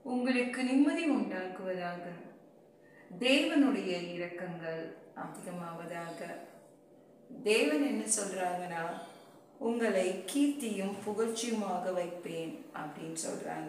உங்களுக்கு நிம்மதி உண்டாக்குவதாக தேவனுடைய இரக்கங்கள் அதிகமாவதாக தேவன் என்ன சொல்றாங்கன்னா உங்களை கீர்த்தியும் புகழ்ச்சியுமாக வைப்பேன் அப்படின்னு சொல்றாங்க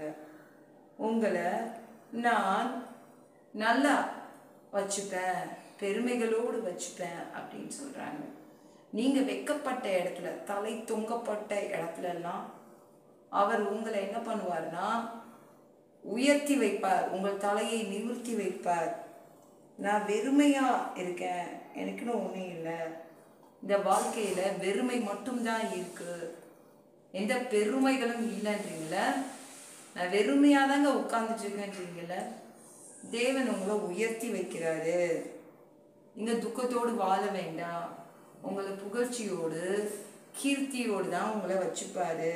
உங்களை நான் நல்லா வச்சுப்பேன் பெருமைகளோடு வச்சுப்பேன் அப்படின்னு சொல்றாங்க நீங்க வெக்கப்பட்ட இடத்துல தலை தொங்கப்பட்ட இடத்துல எல்லாம் அவர் உங்களை என்ன பண்ணுவார்னா உயர்த்தி வைப்பார் உங்கள் தலையை நிமிர்த்தி வைப்பார் நான் வெறுமையா இருக்கேன் எனக்குன்னு ஒன்றும் இல்லை இந்த வாழ்க்கையில வெறுமை மட்டும்தான் இருக்கு எந்த பெருமைகளும் இல்லைன்றீங்கள நான் வெறுமையா தாங்க உட்கார்ந்துட்டு இருக்கேன்றீங்கள தேவன் உங்களை உயர்த்தி வைக்கிறாரு இங்க துக்கத்தோடு வாழ வேண்டாம் உங்களை புகழ்ச்சியோடு கீர்த்தியோடு தான் உங்களை வச்சுப்பாரு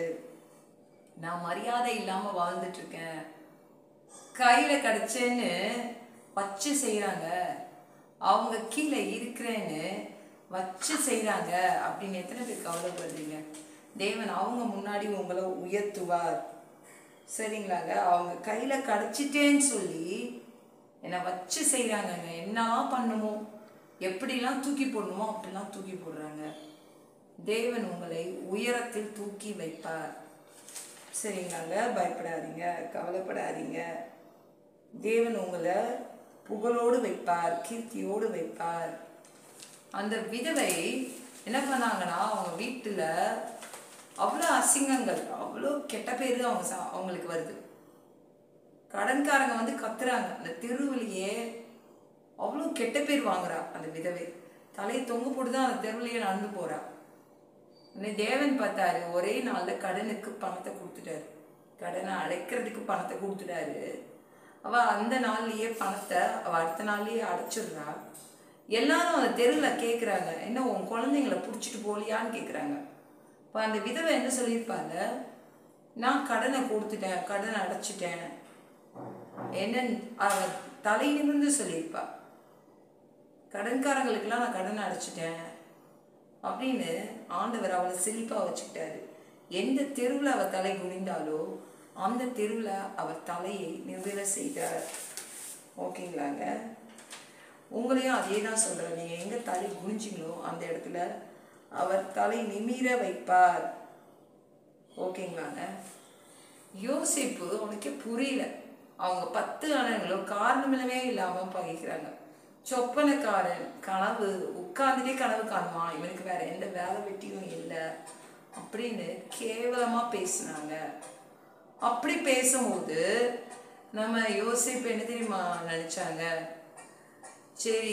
நான் மரியாதை இல்லாம வாழ்ந்துட்டு இருக்கேன் கையில கிடைச்சேன்னு வச்சு செய்றாங்க அவங்க கீழே இருக்கிறேன்னு வச்சு செய்றாங்க அப்படின்னு எத்தனை பேர் கவலைப்படுறீங்க தேவன் அவங்க முன்னாடி உங்களை உயர்த்துவார் சரிங்களாங்க அவங்க கையில கிடைச்சிட்டேன்னு சொல்லி என்னை வச்சு செய்றாங்கங்க என்னலாம் பண்ணுமோ எப்படிலாம் தூக்கி போடணுமோ அப்படிலாம் தூக்கி போடுறாங்க தேவன் உங்களை உயரத்தில் தூக்கி வைப்பார் சரிங்களாங்க பயப்படாதீங்க கவலைப்படாதீங்க தேவன் உங்களை புகழோடு வைப்பார் கீர்த்தியோடு வைப்பார் அந்த விதவை என்ன பண்ணாங்கன்னா அவங்க வீட்டில் அவ்வளோ அசிங்கங்கள் அவ்வளோ கெட்ட பேர் அவங்க சா- அவங்களுக்கு வருது கடன்காரங்க வந்து கத்துறாங்க அந்த தெருவுலையே அவ்வளோ கெட்ட பேர் வாங்குறா அந்த விதவை தலையை தொங்க போட்டு தான் அந்த தெருவுலையே நடந்து போறா உடனே தேவன் பார்த்தாரு ஒரே நாள்ல கடனுக்கு பணத்தை கொடுத்துட்டாரு கடனை அடைக்கிறதுக்கு பணத்தை கொடுத்துட்டாரு அவ அந்த நாள்லயே பணத்தை அவ அடுத்த நாள்லயே அடைச்சிடுறா எல்லாரும் அந்த தெருவில் கேட்குறாங்க என்ன உன் குழந்தைங்கள பிடிச்சிட்டு போலியான்னு கேட்குறாங்க இப்போ அந்த விதவை என்ன சொல்லியிருப்பாங்க நான் கடனை கொடுத்துட்டேன் கடனை அடைச்சிட்டேன் என்ன அவ தலை நிமிர்ந்து சொல்லியிருப்பா கடன்காரங்களுக்கெல்லாம் நான் கடனை அடைச்சிட்டேன் அப்படின்னு ஆண்டவர் அவளை செழிப்பாக வச்சுக்கிட்டாரு எந்த தெருவில் அவ தலை குனிந்தாலோ அந்த தெருவில் அவர் தலையை நிமிர செய்தார் ஓகேங்களாங்க உங்களையும் அதே தான் சொல்கிறேன் நீங்கள் எங்கே தலை குனிஞ்சிங்களோ அந்த இடத்துல அவர் தலை நிமிர வைப்பார் ஓகேங்களாங்க யோசிப்பு உனக்கே புரியல அவங்க பத்து அண்ணன்களும் காரணமில்லவே இல்லாமல் பகைக்கிறாங்க சொப்பனக்காரன் கனவு உட்கார்ந்துட்டே கனவு காணுமா இவனுக்கு வேற எந்த வேலை வெட்டியும் இல்லை அப்படின்னு கேவலமா பேசினாங்க அப்படி பேசும்போது நம்ம யோசிப்பு என்ன தெரியுமா நினைச்சாங்க சரி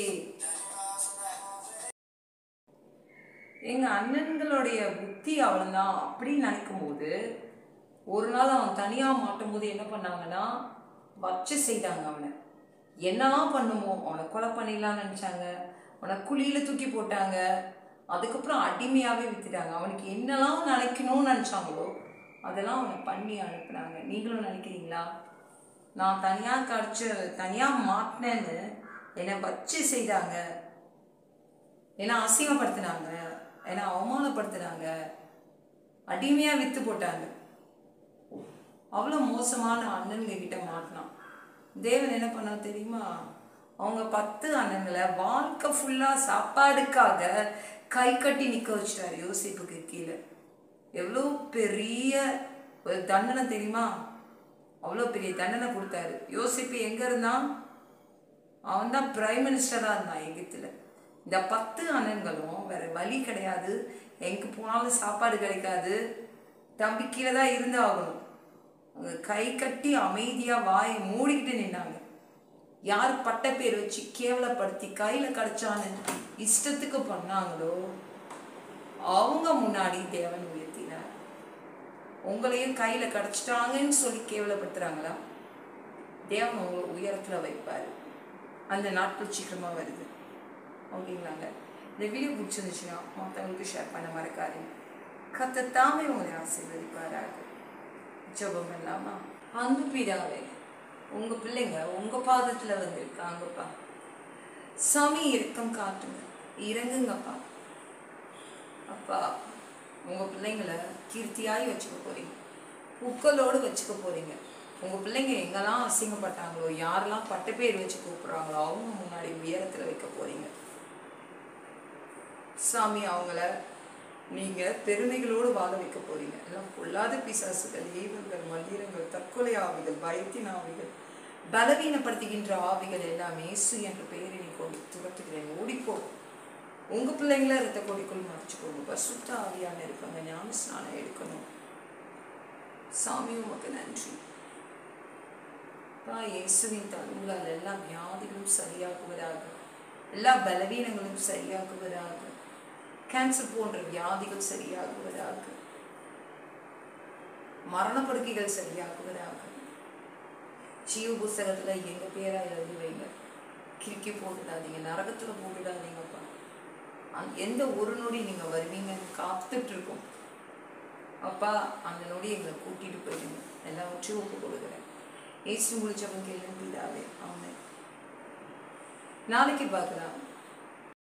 எங்க அண்ணன்களுடைய புத்தி அவ்வளவுதான் அப்படின்னு நினைக்கும் போது ஒரு நாள் அவன் தனியா மாட்டும் போது என்ன பண்ணாங்கன்னா வச்சு செய்தாங்க அவனை என்னலாம் பண்ணுமோ அவனை கொலை பண்ணிடலாம்னு நினைச்சாங்க அவனை குழியில தூக்கி போட்டாங்க அதுக்கப்புறம் அடிமையாவே வித்துட்டாங்க அவனுக்கு என்னெல்லாம் நினைக்கணும்னு நினைச்சாங்களோ அதெல்லாம் அவனை பண்ணி அனுப்புனாங்க நீங்களும் நினைக்கிறீங்களா நான் தனியா கடிச்சு தனியா மாட்டினேன்னு என்னை வச்சு செய்தாங்க என்னை அசிங்கப்படுத்தினாங்க என்னை அவமானப்படுத்தினாங்க அடிமையா வித்து போட்டாங்க அவ்வளோ மோசமான அண்ணனுங்க கிட்ட மாட்டினான் தேவன் என்ன பண்ணா தெரியுமா அவங்க பத்து அண்ணன்களை வாழ்க்கை ஃபுல்லா சாப்பாடுக்காக கை கட்டி நிக்க வச்சிட்டாரு யோசிப்புக்கு கீழே எவ்வளோ பெரிய ஒரு தண்டனை தெரியுமா அவ்வளோ பெரிய தண்டனை கொடுத்தாரு யோசிப்பு எங்க இருந்தான் அவன் தான் பிரைம் மினிஸ்டராக இருந்தான் எகிப்தில் இந்த பத்து அண்ணன்களும் வேற வழி கிடையாது எங்கே போனாலும் சாப்பாடு கிடைக்காது தம்பி கீழே தான் இருந்து ஆகணும் அவங்க கை கட்டி அமைதியாக வாயை மூடிக்கிட்டு நின்னாங்க யார் பட்ட பேர் வச்சு கேவலப்படுத்தி கையில் கிடைச்சான்னு இஷ்டத்துக்கு பண்ணாங்களோ அவங்க முன்னாடி தேவன் உயர்த்தினார் உங்களையும் கையில் கிடைச்சிட்டாங்கன்னு சொல்லி கேவலப்படுத்துறாங்களா தேவன் உங்களை உயரத்தில் வைப்பார் அந்த நாட்கள் சீக்கிரமாக வருது ஓகேங்களாங்க இந்த வீடியோ பிடிச்சிருந்துச்சுன்னா மற்றவங்களுக்கு ஷேர் பண்ண மறக்காதீங்க கத்த தாமே உங்களை ஆசீர்வதிப்பாராக ஜெபம் இல்லாமா அன்பு பிதாவே உங்க பிள்ளைங்க உங்க பாதத்துல வந்திருக்காங்கப்பா சாமி இரக்கம் காட்டுங்க இறங்குங்கப்பா அப்பா உங்க பிள்ளைங்களை கீர்த்தியாய் வச்சுக்க போறீங்க புக்களோடு வச்சுக்க போறீங்க உங்கள் பிள்ளைங்க எங்கெல்லாம் அசிங்கப்பட்டாங்களோ யாரெல்லாம் பட்ட பேர் வச்சு கூப்பிட்றாங்களோ அவங்க முன்னாடி உயரத்தில் வைக்க போறீங்க சாமி அவங்கள நீங்கள் பெருமைகளோடு வாழ வைக்க போறீங்க எல்லாம் பொல்லாத பிசாசுகள் ஏவல்கள் மந்திரங்கள் தற்கொலை ஆவிகள் பயத்தின் ஆவிகள் பலவீனப்படுத்துகின்ற ஆவிகள் எல்லாமே இயேசு என்ற பெயரை நீ கொண்டு துரத்துகிறேன் ஓடிப்போ உங்க பிள்ளைங்கள ரத்த கொடிக்குள் மறைச்சுக்கோங்க பசுத்த ஆவியான இருக்காங்க ஞான ஸ்நானம் எடுக்கணும் சாமி உமக்கு நன்றி அப்பா இயேசுவின் தழுவலால் எல்லா வியாதிகளும் சரியாகுவதாக எல்லா பலவீனங்களும் சரியாகுவதாக கேன்சர் போன்ற வியாதிகள் சரியாகுவதாக மரணப்படுக்கைகள் சரியாகுவதாக ஜீவ புஸ்தகத்துல எங்க பேரா எழுதி வைங்க கிறுக்கி போட்டுடாதீங்க நரகத்துல போட்டுடாதீங்கப்பா அந்த- எந்த ஒரு நொடி நீங்க வருவீங்கன்னு காத்துட்டு இருக்கோம் அப்பா அந்த நொடி எங்களை கூட்டிட்டு போயிடுங்க எல்லாவற்றையும் ஒப்பு கொடுக்குறேன் ஏசு முடிச்சவங்க கேள்வி பிதாவே ஆமென் நாளைக்கு பார்க்கலாம்